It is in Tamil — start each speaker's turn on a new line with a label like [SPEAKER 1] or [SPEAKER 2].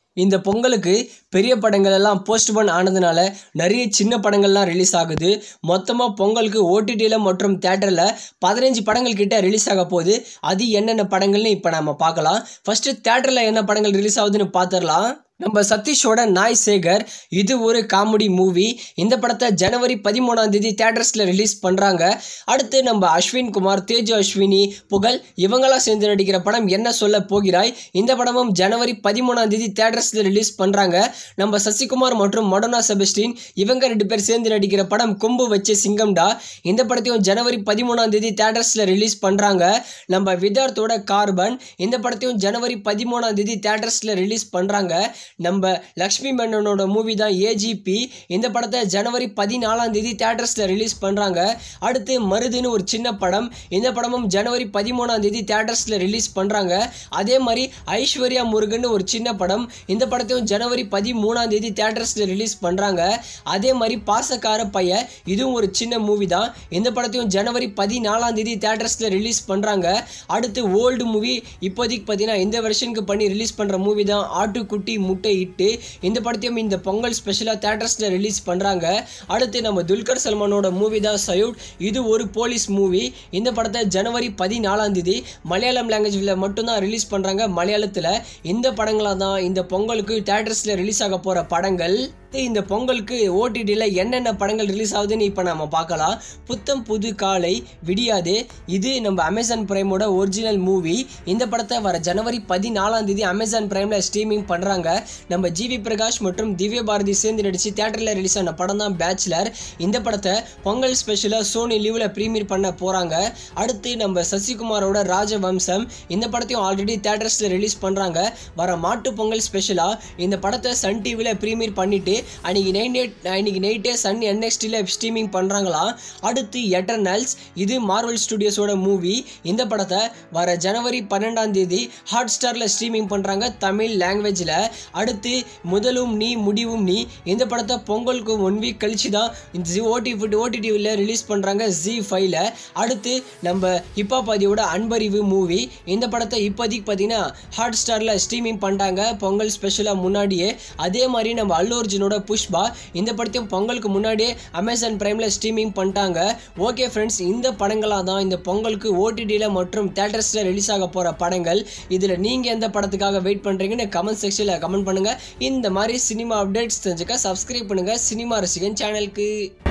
[SPEAKER 1] இந்த பொங்கலுக்கு பெரிய படங்கள் எல்லாம் போஸ்ட்போன் ஆனதுனால நிறைய சின்ன படங்கள்லாம் ரிலீஸ் ஆகுது மொத்தமாக பொங்கலுக்கு ஓடிடியில் மற்றும் தேட்டரில் பதினஞ்சு படங்கள் கிட்ட ரிலீஸ் ஆக போகுது அது என்னென்ன படங்கள்னு இப்போ நம்ம பார்க்கலாம் ஃபஸ்ட்டு தேட்டரில் என்ன படங்கள் ரிலீஸ் ஆகுதுன்னு பார்த்துடலாம் நம்ம சதீஷோட நாய் சேகர் இது ஒரு காமெடி மூவி இந்த படத்தை ஜனவரி பதிமூணாம் தேதி தேட்டர்ஸில் ரிலீஸ் பண்ணுறாங்க அடுத்து நம்ம அஸ்வின் குமார் தேஜு அஸ்வினி புகழ் இவங்களாம் சேர்ந்து நடிக்கிற படம் என்ன சொல்ல போகிறாய் இந்த படமும் ஜனவரி பதிமூணாம் தேதி தேட்டர்ஸில் ரிலீஸ் பண்ணுறாங்க நம்ம சசிகுமார் மற்றும் மடோனா செபஸ்டின் இவங்க ரெண்டு பேர் சேர்ந்து நடிக்கிற படம் கொம்பு வச்ச சிங்கம்டா இந்த படத்தையும் ஜனவரி பதிமூணாம் தேதி தேட்டர்ஸில் ரிலீஸ் பண்ணுறாங்க நம்ம விதார்த்தோட கார்பன் இந்த படத்தையும் ஜனவரி பதிமூணாம் தேதி தேட்டர்ஸில் ரிலீஸ் பண்ணுறாங்க நம்ம லக்ஷ்மி மேனனோட மூவி தான் ஏஜிபி இந்த படத்தை ஜனவரி பதினாலாம் தேதி தேட்டர்ஸில் ரிலீஸ் பண்ணுறாங்க அடுத்து மருதுன்னு ஒரு சின்ன படம் இந்த படமும் ஜனவரி பதிமூணாம் தேதி தேட்டர்ஸில் ரிலீஸ் பண்ணுறாங்க அதே மாதிரி ஐஸ்வர்யா முருகன் ஒரு சின்ன படம் இந்த படத்தையும் ஜனவரி பதிமூணாம் தேதி தேட்டர்ஸில் ரிலீஸ் பண்ணுறாங்க அதே மாதிரி பாசக்கார பையன் இதுவும் ஒரு சின்ன மூவி தான் இந்த படத்தையும் ஜனவரி பதினாலாம் தேதி தேட்டர்ஸில் ரிலீஸ் பண்ணுறாங்க அடுத்து ஓல்டு மூவி இப்போதைக்கு பார்த்தீங்கன்னா இந்த வருஷனுக்கு பண்ணி ரிலீஸ் பண்ணுற மூவி தான் ஆட்டுக்குட்டி முட்டை இட்டு இந்த படத்தையும் இந்த பொங்கல் ஸ்பெஷலாக தேட்டர்ஸில் ரிலீஸ் பண்ணுறாங்க அடுத்து நம்ம துல்கர் சல்மானோட மூவி தான் சயூட் இது ஒரு போலீஸ் மூவி இந்த படத்தை ஜனவரி பதினாலாம் தேதி மலையாளம் லாங்குவேஜில் மட்டும்தான் ரிலீஸ் பண்ணுறாங்க மலையாளத்தில் இந்த படங்களாக தான் இந்த பொங்கலுக்கு தேட்டர்ஸில் ரிலீஸ் ஆக போகிற படங்கள் இந்த பொங்கலுக்கு ஓடிடியில் என்னென்ன படங்கள் ரிலீஸ் ஆகுதுன்னு இப்போ நம்ம பார்க்கலாம் புத்தம் புது காலை விடியாது இது நம்ம அமேசான் பிரைமோட ஒரிஜினல் மூவி இந்த படத்தை வர ஜனவரி பதினாலாம் தேதி அமேசான் பிரைமில் ஸ்ட்ரீமிங் பண்ணுறாங்க நம்ம ஜிவி பிரகாஷ் மற்றும் திவ்ய பாரதி சேர்ந்து நடித்து தேட்டரில் ரிலீஸ் ஆன படம் தான் பேச்சுலர் இந்த படத்தை பொங்கல் ஸ்பெஷலாக சோனி லீவில் ப்ரீமியர் பண்ண போகிறாங்க அடுத்து நம்ம சசிகுமாரோட ராஜவம்சம் இந்த படத்தையும் ஆல்ரெடி தேட்டர்ஸில் ரிலீஸ் பண்ணுறாங்க வர மாட்டு பொங்கல் ஸ்பெஷலாக இந்த படத்தை சன் டிவியில் ப்ரீமியர் பண்ணிவிட்டு அன்றைக்கி நைட் அன்றைக்கி நைட்டே சன் என்எக்ஸ்டியில் ஸ்ட்ரீமிங் பண்ணுறாங்களாம் அடுத்து எட்டர்னல்ஸ் இது மார்வல் ஸ்டுடியோஸோட மூவி இந்த படத்தை வர ஜனவரி பன்னெண்டாம் தேதி ஹாட் ஸ்டாரில் ஸ்ட்ரீமிங் பண்ணுறாங்க தமிழ் லாங்குவேஜில் அடுத்து முதலும் நீ முடிவும் நீ இந்த படத்தை பொங்கலுக்கு ஒன் வீக் கழிச்சு தான் இந்த ஜி ஓடி ஓடிடிவில் ரிலீஸ் பண்ணுறாங்க ஜி ஃபைவ்ல அடுத்து நம்ம ஹிப்பாபாதியோட அன்பறிவு மூவி இந்த படத்தை இப்போதைக்கு பார்த்தீங்கன்னா ஹாட் ஸ்டாரில் ஸ்ட்ரீமிங் பண்ணிட்டாங்க பொங்கல் ஸ்பெஷலாக முன்னாடியே அதே மாதிரி நம்ம அல்லு அர்ஜுனோட புஷ்பா இந்த படத்தையும் பொங்கலுக்கு முன்னாடியே அமேசான் பிரைமில் ஸ்ட்ரீமிங் பண்ணிட்டாங்க ஓகே ஃப்ரெண்ட்ஸ் இந்த படங்களாக தான் இந்த பொங்கலுக்கு ஓடிடியில் மற்றும் தேட்டர்ஸில் ரிலீஸ் ஆக போகிற படங்கள் இதில் நீங்கள் எந்த படத்துக்காக வெயிட் பண்ணுறீங்கன்னு கமெண்ட் செக்ஷனில் கமெண்ட் பண்ணுங்கள் இந்த மாதிரி சினிமா அப்டேட்ஸ் தெரிஞ்சுக்க சப்ஸ்கிரைப் பண்ணுங்கள் சினிமா ரசிகன் சேனலுக்கு